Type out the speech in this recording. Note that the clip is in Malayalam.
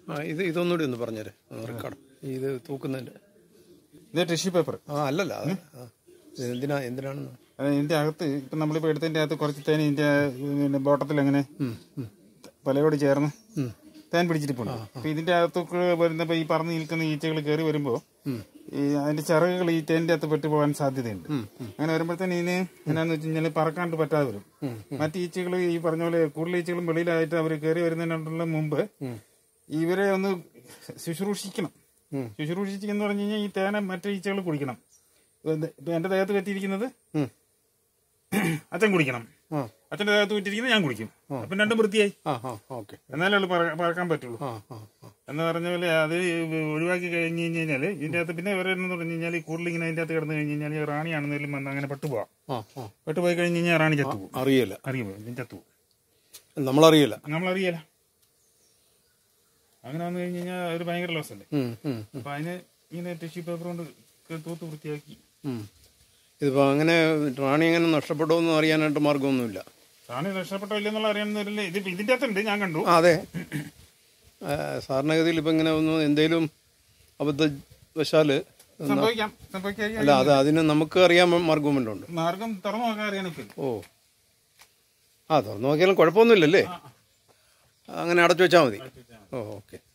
ആ ഇത് ഇതൊന്നുകൂടി ഒന്ന് പറഞ്ഞേരെ റെക്കോർഡ് ഇത് തൂക്കുന്നതിൻ്റെ ഇത് ടിഷ്യൂ പേപ്പർ ആ അല്ലല്ല അത് ആ. ഇത് എന്തിനാ എന്തിനാണെന്ന് ഇതിന്റെ അകത്ത് ഇപ്പൊ നമ്മളിപ്പോ എടുത്തതിന്റെ അകത്ത് കുറച്ച് തേൻ ഇതിന്റെ പിന്നെ ബോട്ടത്തിൽ അങ്ങനെ പലയോട് ചേർന്ന് തേൻ പിടിച്ചിട്ടുണ്ട് അപ്പൊ ഇതിന്റെ അകത്തൊക്കെ വരുന്നപ്പോ ഈ പറന്ന് നിൽക്കുന്ന ഈച്ചകൾ കയറി വരുമ്പോ ഈ അതിന്റെ ചിറകുകൾ ഈ തേന്റെ അകത്ത് പെട്ടു പോകാൻ സാധ്യതയുണ്ട് അങ്ങനെ വരുമ്പോഴത്തേന് ഇതിന് എന്നാന്ന് വെച്ച് കഴിഞ്ഞാൽ പറക്കാണ്ട് പറ്റാതെ വരും മറ്റു ഈച്ചകൾ ഈ പറഞ്ഞ പോലെ കൂടുതൽ ഈച്ചകളും വെളിയിലായിട്ട് അവർ കയറി വരുന്നതിനുള്ള മുമ്പ് ഇവരെ ഒന്ന് ശുശ്രൂഷിക്കണം ശുശ്രൂഷിച്ചെന്ന് പറഞ്ഞു കഴിഞ്ഞാൽ ഈ തേന മറ്റു ഈച്ചകൾ കുടിക്കണം ഇപ്പൊ എന്റെ ദേഹത്ത് പറ്റിയിരിക്കുന്നത് ഉം. അച്ഛൻ കുടിക്കണം ആ അച്ഛന്റെ ദേഹത്ത് പറ്റിയിരിക്കുന്നത് ഞാൻ കുടിക്കും അപ്പം രണ്ടും വൃത്തിയായി ആ ആ ഓക്കെ എന്നാലേ ഉള്ളൂ പറ- പറക്കാൻ പറ്റുള്ളൂ ആ ആ ആ എന്ന് പറഞ്ഞ പോലെ അത് ഒഴിവാക്കി കഴിഞ്ഞ് കഴിഞ്ഞ് കഴിഞ്ഞാൽ ഇതിന്റെ അകത്ത് പിന്നെ ഇവരെന്ന് പറഞ്ഞു കഴിഞ്ഞാൽ കൂടുതൽ ഇങ്ങനെ അതിന്റെ അകത്ത് കിടന്നു കഴിഞ്ഞ് കഴിഞ്ഞാൽ റാണിയാണെന്നേലും വന്ന് അങ്ങനെ പെട്ടുപോവാം ആ ആ പെട്ടുപോയി കഴിഞ്ഞ് കഴിഞ്ഞാൽ റാണി ചത്തുപോകും അറിയില്ല അറിയുമോ ഇതിന് ചത്തുപോകും നമ്മളറിയില്ല നമ്മളറിയാല അങ്ങനെ വന്നു കഴിഞ്ഞ് കഴിഞ്ഞാൽ ഒരു ഭയങ്കര ലോസ് അല്ലേ ഉം, ഉം, അപ്പൊ അതിന് ഇങ്ങനെ ടിഷ്യൂ പേപ്പർ കൊണ്ട് തൂത്ത് വൃത്തിയാക്കി ഉം. ഇതിപ്പോ അങ്ങനെ റാണി എങ്ങനെ നഷ്ടപ്പെടുമെന്ന് അറിയാനായിട്ട് മാർഗമൊന്നുമില്ല റാണി രക്ഷപ്പെട്ടോ ഇല്ലെന്നുള്ള അറിയാമെന്നില്ല ഇത് ഇതിന്റെ അകത്തുണ്ട് ഞാൻ കണ്ടു ആ അതെ ആ, സാധാരണഗതിയിൽ ഇപ്പം ഇങ്ങനെ ഒന്ന് എന്തേലും അബദ്ധവശാല് സംഭവിക്കാം സംഭവിക്കാം അല്ല അത് അതിന് നമുക്ക് അറിയാൻ മാർഗമുണ്ട് മാർഗം തുറന്നു നോക്കാൻ അറിയാനൊക്കെ ഓ ആ തുറന്നു നോക്കിയാലും കുഴപ്പമൊന്നുമില്ലല്ലേ അങ്ങനെ അടച്ചു വെച്ചാൽ മതി ഓ ഓക്കെ